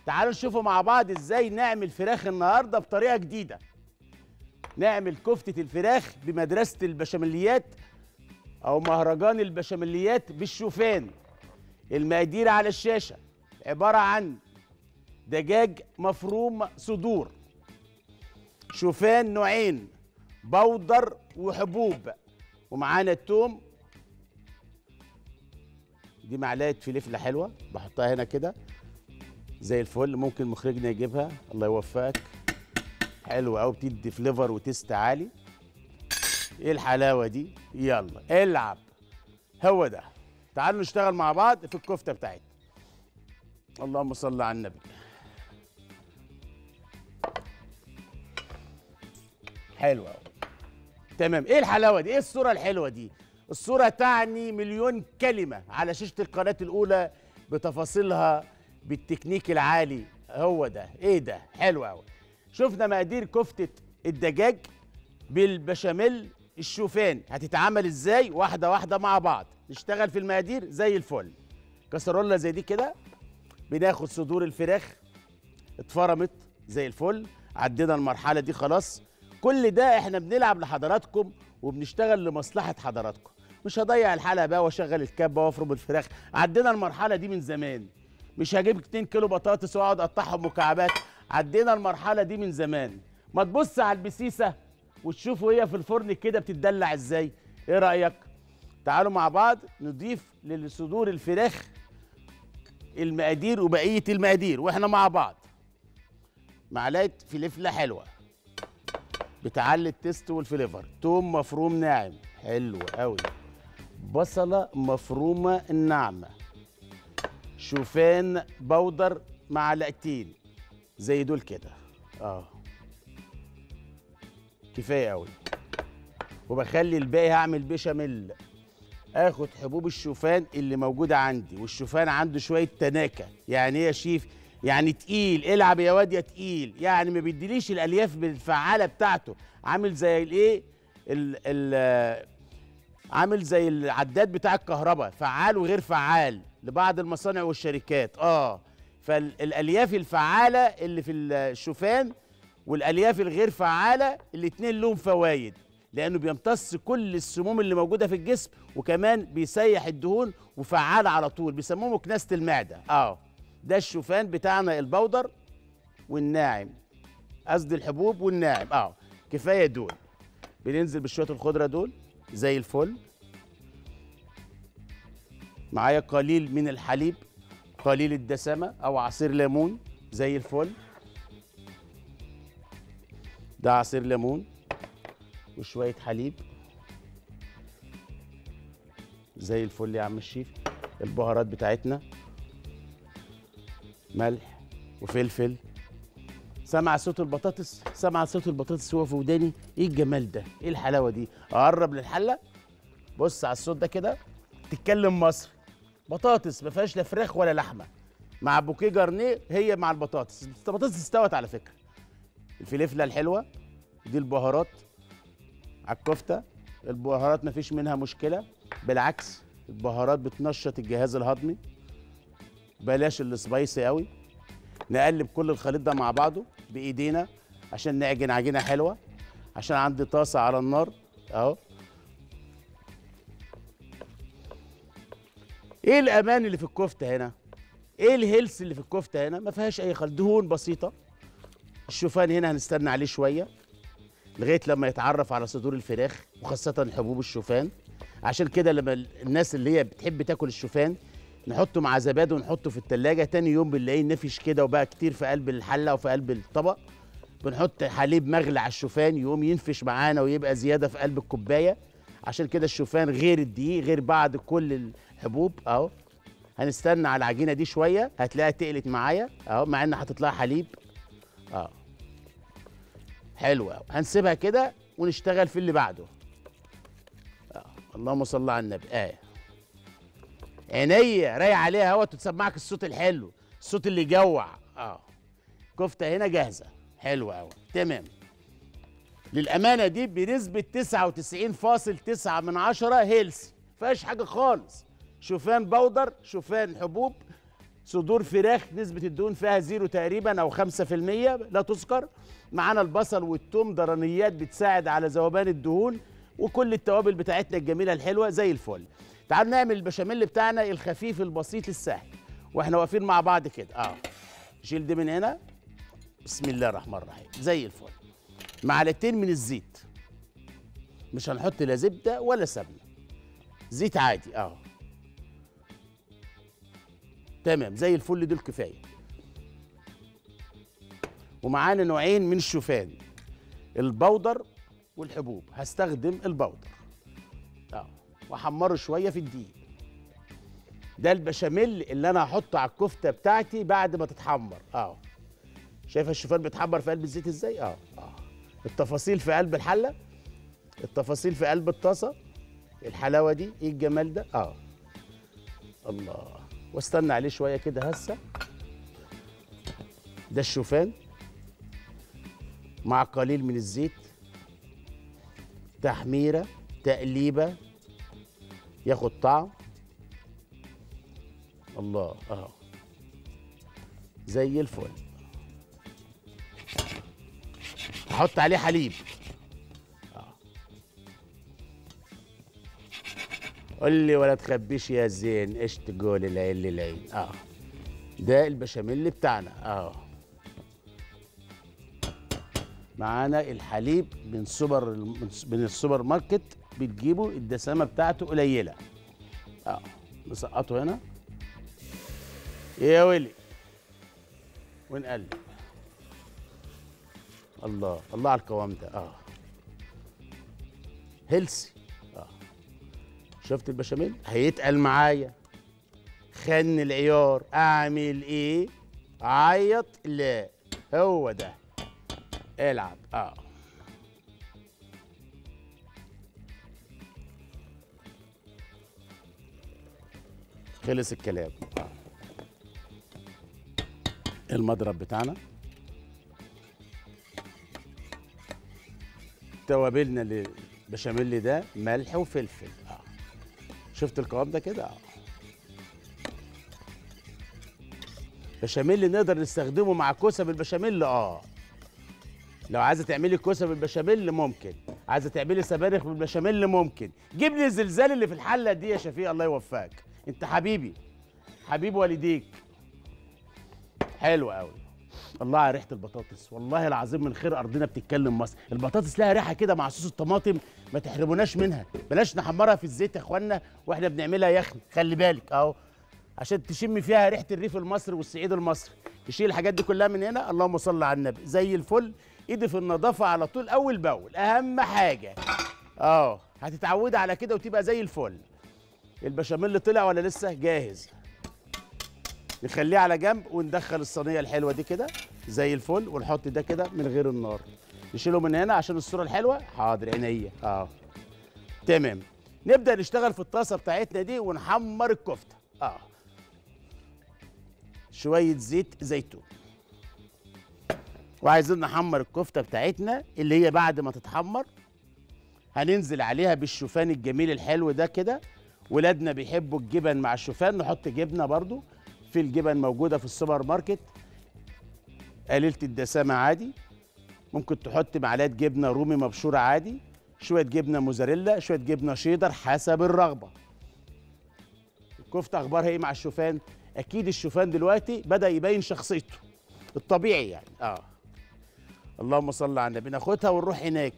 تعالوا نشوفوا مع بعض ازاي نعمل فراخ النهارده بطريقه جديده نعمل كفتة الفراخ بمدرسة البشاميليات أو مهرجان البشاميليات بالشوفان المقادير على الشاشة عبارة عن دجاج مفروم صدور شوفان نوعين بودر وحبوب ومعانا التوم دي معلقة فلفلة حلوة بحطها هنا كده زي الفل ممكن مخرجنا يجيبها الله يوفقك حلوة أوي بتدي فليفر وتيست عالي ايه الحلاوة دي يلا العب هو ده تعالوا نشتغل مع بعض في الكفتة بتاعتنا اللهم صل على النبي حلوة أوي تمام ايه الحلاوة دي ايه الصورة الحلوة دي الصورة تعني مليون كلمة على شاشة القناة الأولى بتفاصيلها بالتكنيك العالي هو ده ايه ده حلو قوي شفنا مقادير كفتة الدجاج بالبشاميل الشوفان هتتعمل ازاي واحدة واحدة مع بعض نشتغل في المقادير زي الفل كسرولة زي دي كده بناخد صدور الفراخ اتفرمت زي الفل عدينا المرحلة دي خلاص كل ده احنا بنلعب لحضراتكم وبنشتغل لمصلحة حضراتكم مش هضيع الحلقة بقى واشغل الكبة وافرم الفراخ عدينا المرحلة دي من زمان مش هجيب 2 كيلو بطاطس واقعد اقطعهم مكعبات عدينا المرحله دي من زمان ما تبص على البسيسه وتشوفوا هي في الفرن كده بتتدلع ازاي ايه رايك تعالوا مع بعض نضيف لصدور الفراخ المقادير وبقيه المقادير واحنا مع بعض معلقه فلفله حلوه بتعلي التست والفليفر توم مفروم ناعم حلو قوي بصله مفرومه ناعمه شوفان بودر معلقتين زي دول كده اه كفايه قوي وبخلي الباقي هعمل بشاميل اخد حبوب الشوفان اللي موجوده عندي والشوفان عنده شويه تناكه يعني ايه يا شيف يعني تقيل العب يا واد يا تقيل يعني ما بيديليش الالياف بالفعاله بتاعته عامل زي الايه ال ال عامل زي العداد بتاع الكهرباء فعال وغير فعال لبعض المصانع والشركات اه فالالياف الفعاله اللي في الشوفان والالياف الغير فعاله الاتنين لهم فوايد لانه بيمتص كل السموم اللي موجوده في الجسم وكمان بيسيح الدهون وفعال على طول بيسموه مكنسه المعده اه ده الشوفان بتاعنا البودر والناعم قصدي الحبوب والناعم اه كفايه دول بننزل بشويه الخضره دول زي الفل معايا قليل من الحليب قليل الدسامة أو عصير ليمون زي الفل ده عصير ليمون وشوية حليب زي الفل يا عم الشيف البهارات بتاعتنا ملح وفلفل سمع صوت البطاطس سمع صوت البطاطس هو في وداني ايه الجمال ده ايه الحلاوه دي اقرب للحله بص على الصوت ده كده تتكلم مصري بطاطس ما فيهاش لا فراخ ولا لحمه مع بوكيه جارنيه هي مع البطاطس البطاطس استوت على فكره الفلفله الحلوه دي البهارات على الكفته البهارات ما فيش منها مشكله بالعكس البهارات بتنشط الجهاز الهضمي بلاش السبايسي قوي نقلب كل الخليط ده مع بعضه بايدينا عشان نعجن عجينه حلوه عشان عندي طاسه على النار اهو ايه الامان اللي في الكفته هنا ايه الهيلث اللي في الكفته هنا ما فيهاش اي خل دهون بسيطه الشوفان هنا هنستنى عليه شويه لغايه لما يتعرف على صدور الفراخ وخاصه حبوب الشوفان عشان كده لما الناس اللي هي بتحب تاكل الشوفان نحطه مع زبادي ونحطه في التلاجة تاني يوم بنلاقيه نفش كده وبقى كتير في قلب الحلة وفي قلب الطبق بنحط حليب مغلي على الشوفان يقوم ينفش معانا ويبقى زيادة في قلب الكوباية عشان كده الشوفان غير الدقيق غير بعد كل الحبوب اهو هنستنى على العجينة دي شوية هتلاقيها تقلت معايا اهو مع ان حاطط لها حليب اه حلو قوي هنسيبها كده ونشتغل في اللي بعده آه. اللهم صل على النبي ايه عينيا رايح عليها اهوت وتسمعك الصوت الحلو الصوت اللي يجوع اه كفته هنا جاهزه حلوه قوي تمام للامانه دي بنسبه 99.9 من عشرة هيلسي فيهاش حاجه خالص شوفان بودر شوفان حبوب صدور فراخ نسبة الدهون فيها زيرو تقريبا أو 5% لا تذكر معانا البصل والثوم ضرنيات بتساعد على ذوبان الدهون وكل التوابل بتاعتنا الجميلة الحلوة زي الفل تعالوا نعمل البشاميل بتاعنا الخفيف البسيط السهل واحنا واقفين مع بعض كده اه شيل دي من هنا بسم الله الرحمن الرحيم زي الفل معلقتين من الزيت مش هنحط لا زبده ولا سمنه زيت عادي اه تمام زي الفل دول كفايه ومعانا نوعين من الشوفان البودر والحبوب هستخدم البودر اه واحمره شويه في الدقيق ده البشاميل اللي انا هحطه على الكفته بتاعتي بعد ما تتحمر اه شايف الشوفان بيتحمر في قلب الزيت ازاي اه اه التفاصيل في قلب الحله التفاصيل في قلب الطاسه الحلاوه دي ايه الجمال ده اه الله واستنى عليه شويه كده هسه ده الشوفان مع قليل من الزيت تحميره تقليبه ياخد طعم الله اه زي الفل احط عليه حليب آه. قول لي ولا تخبيش يا زين ايش تقول العين للعين اه ده البشاميل بتاعنا اه معانا الحليب من سوبر من السوبر ماركت بتجيبه الدسامه بتاعته قليله اه نسقطه هنا يا ولي ونقلب الله الله على القوام ده اه هيلسي اه شفت البشاميل هيتقل معايا خن العيار اعمل ايه عيط لا هو ده العب اه خلص الكلام آه. المضرب بتاعنا توابلنا للبشاميل ده ملح وفلفل اه شفت القوام ده كده اه بشاميل نقدر نستخدمه مع كوسه بالبشاميل اه لو عايزه تعملي كوسه بالبشاميل ممكن عايزه تعملي سبانخ بالبشاميل ممكن جيب لي الزلزال اللي في الحله دي يا شفيق الله يوفقك انت حبيبي حبيب والديك حلو قوي الله على ريحه البطاطس والله العظيم من خير ارضنا بتتكلم مصر البطاطس لها ريحه كده مع صوص الطماطم ما تحرموناش منها بلاش نحمرها في الزيت يا اخوانا واحنا بنعملها يخن خلي بالك اهو عشان تشم فيها ريحه الريف المصري والصعيد المصري تشيل الحاجات دي كلها من هنا اللهم صل على النبي زي الفل ايدي في النظافه على طول اول باول اهم حاجه اه هتتعودي على كده وتبقى زي الفل البشاميل طلع ولا لسه جاهز نخليه على جنب وندخل الصينيه الحلوه دي كده زي الفل ونحط ده كده من غير النار نشيله من هنا عشان الصوره الحلوه حاضر عينيا اه تمام نبدا نشتغل في الطاسه بتاعتنا دي ونحمر الكفته اه شويه زيت زيتون وعايزين نحمر الكفته بتاعتنا اللي هي بعد ما تتحمر هننزل عليها بالشوفان الجميل الحلو ده كده ولادنا بيحبوا الجبن مع الشوفان نحط جبنه برضو في الجبن موجوده في السوبر ماركت قليله الدسامه عادي ممكن تحط معلقه جبنه رومي مبشوره عادي شويه جبنه موزاريلا شويه جبنه شيدر حسب الرغبه الكفته اخبارها ايه مع الشوفان اكيد الشوفان دلوقتي بدا يبين شخصيته الطبيعي يعني اه اللهم صل على النبي ناخدها ونروح هناك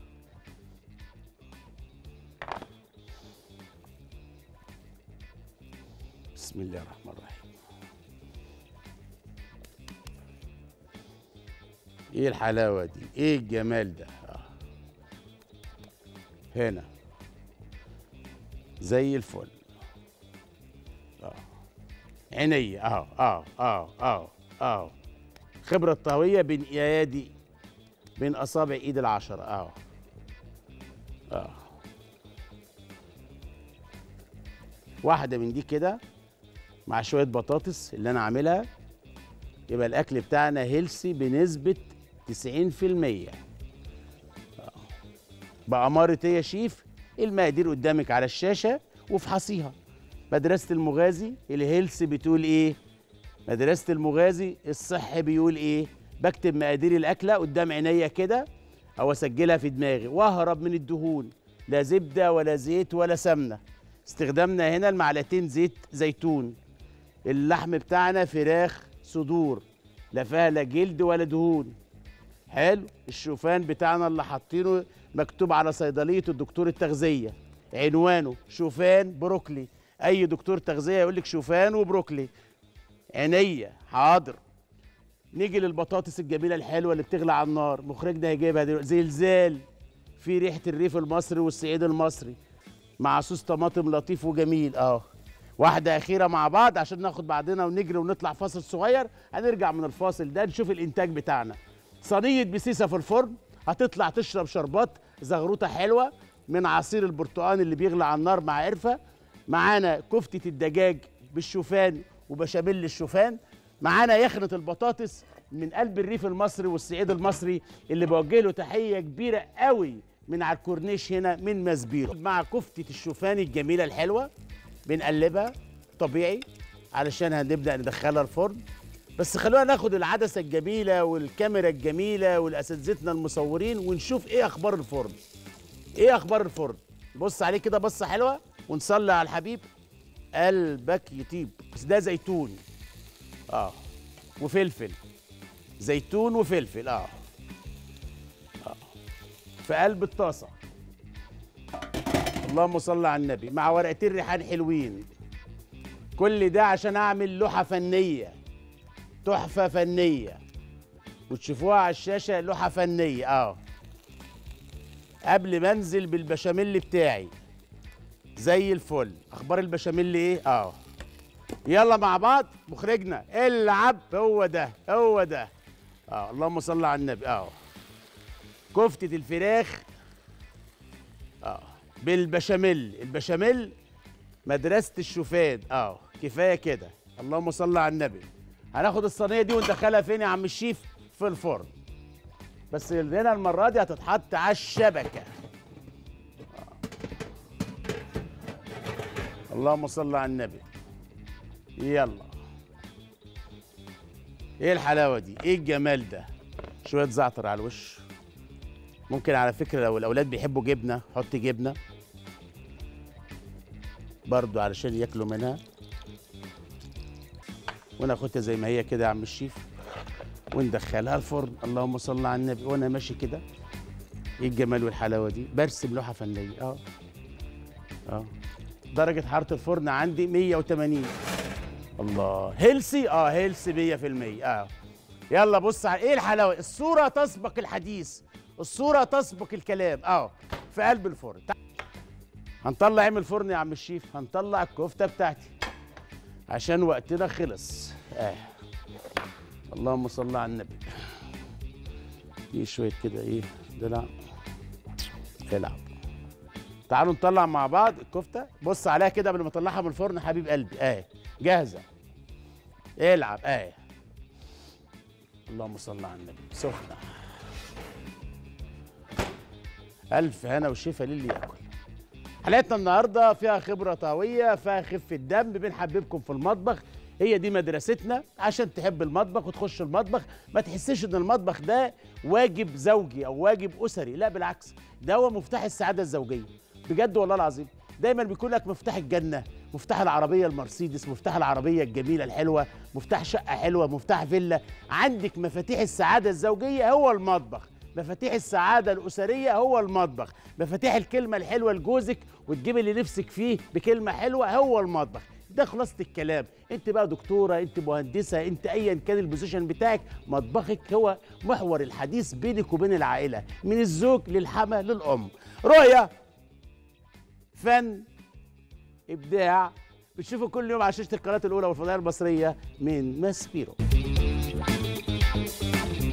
بسم الله الرحمن الرحيم ايه الحلاوه دي ايه الجمال ده آه. هنا زي الفل اه عينيا اه اه اه اه اه خبرة طهوية بين ايادي بين اصابع ايد العشرة اه اه واحدة من دي كده مع شوية بطاطس اللي انا عاملها يبقى الاكل بتاعنا هيلسي بنسبة 90% آه. بأمارة ايه يا شيف المقادير قدامك على الشاشة وافحصيها مدرسة المغازي الهيلث بتقول ايه مدرسه المغازي الصح بيقول ايه بكتب مقادير الاكله قدام عينيا كده او اسجلها في دماغي واهرب من الدهون لا زبده ولا زيت ولا سمنه استخدامنا هنا المعلقتين زيت زيتون اللحم بتاعنا فراخ صدور لا فيها لا جلد ولا دهون حلو الشوفان بتاعنا اللي حاطينه مكتوب على صيدليه الدكتور التغذيه عنوانه شوفان بروكلي اي دكتور تغذيه يقول لك شوفان وبروكلي عينيا حاضر نيجي للبطاطس الجميله الحلوه اللي بتغلى على النار مخرجنا هيجيبها دلوقتي زلزال في ريحه الريف المصري والصعيد المصري مع صوص طماطم لطيف وجميل اه واحده اخيره مع بعض عشان ناخد بعضنا ونجري ونطلع فاصل صغير هنرجع من الفاصل ده نشوف الانتاج بتاعنا صينيه بسيسه في الفرن هتطلع تشرب شربات زغروطه حلوه من عصير البرتقال اللي بيغلى على النار مع قرفه معانا كفته الدجاج بالشوفان وبشاميل الشوفان معانا يخنه البطاطس من قلب الريف المصري والصعيد المصري اللي بوجه له تحيه كبيره قوي من على الكورنيش هنا من مزبيرو مع كفته الشوفان الجميله الحلوه بنقلبها طبيعي علشان هنبدا ندخلها الفرن بس خلونا ناخد العدسه الجميله والكاميرا الجميله والاساتذتنا المصورين ونشوف ايه اخبار الفرن ايه اخبار الفرن بص عليه كده بصه حلوه ونصلي على الحبيب قلبك يطيب بس ده زيتون اه وفلفل زيتون وفلفل اه اه في قلب الطاسه اللهم صل على النبي مع ورقتين ريحان حلوين كل ده عشان اعمل لوحه فنيه تحفه فنيه وتشوفوها على الشاشه لوحه فنيه اه قبل ما انزل بالبشاميل بتاعي زي الفل اخبار البشاميل ايه اه يلا مع بعض مخرجنا العب هو ده هو ده اه اللهم صل على النبي اه كفتة الفراخ اه بالبشاميل البشاميل مدرسة الشوفان اه كفاية كده اللهم صل على النبي هناخد الصينية دي وندخلها فين يا عم الشيف في الفرن بس هنا المرة دي هتتحط على الشبكة اللهم صل على النبي يلا ايه الحلاوه دي ايه الجمال ده شويه زعتر على الوش ممكن على فكره لو الاولاد بيحبوا جبنه حط جبنه برضو علشان ياكلوا منها وناخدها زي ما هي كده يا عم الشيف وندخلها الفرن اللهم صل على النبي وانا ماشي كده ايه الجمال والحلاوه دي برسم لوحه فنيه اه اه درجة حرارة الفرن عندي 180 الله هيلسي اه هيلسي 100% اه يلا بص على ايه الحلاوة الصورة تسبق الحديث الصورة تسبق الكلام اه في قلب الفرن هنطلع ايه من الفرن يا عم الشيف هنطلع الكفتة بتاعتي عشان وقتنا خلص اه اللهم صل على النبي دي شوية كده ايه دلع العب تعالوا نطلع مع بعض الكفته بص عليها كده قبل ما اطلعها من الفرن حبيب قلبي اهي جاهزه العب اهي اللهم صل على النبي سخنه الف هنا وشفا للي ياكل حلقتنا النهارده فيها خبره طهويه فيها خفه دم بنحببكم في المطبخ هي دي مدرستنا عشان تحب المطبخ وتخش المطبخ ما تحسش ان المطبخ ده واجب زوجي او واجب اسري لا بالعكس ده هو مفتاح السعاده الزوجيه بجد والله العظيم دايما بيكون لك مفتاح الجنه مفتاح العربيه المرسيدس مفتاح العربيه الجميله الحلوه مفتاح شقه حلوه مفتاح فيلا عندك مفاتيح السعاده الزوجيه هو المطبخ مفاتيح السعاده الاسريه هو المطبخ مفاتيح الكلمه الحلوه لجوزك وتجيب اللي نفسك فيه بكلمه حلوه هو المطبخ ده خلاصه الكلام انت بقى دكتوره انت مهندسه انت ايا كان البوزيشن بتاعك مطبخك هو محور الحديث بينك وبين العائله من الزوج للحما للام رؤيه فن ابداع بتشوفوا كل يوم على شاشه القناه الاولى والفضائيه المصريه من ماسبيرو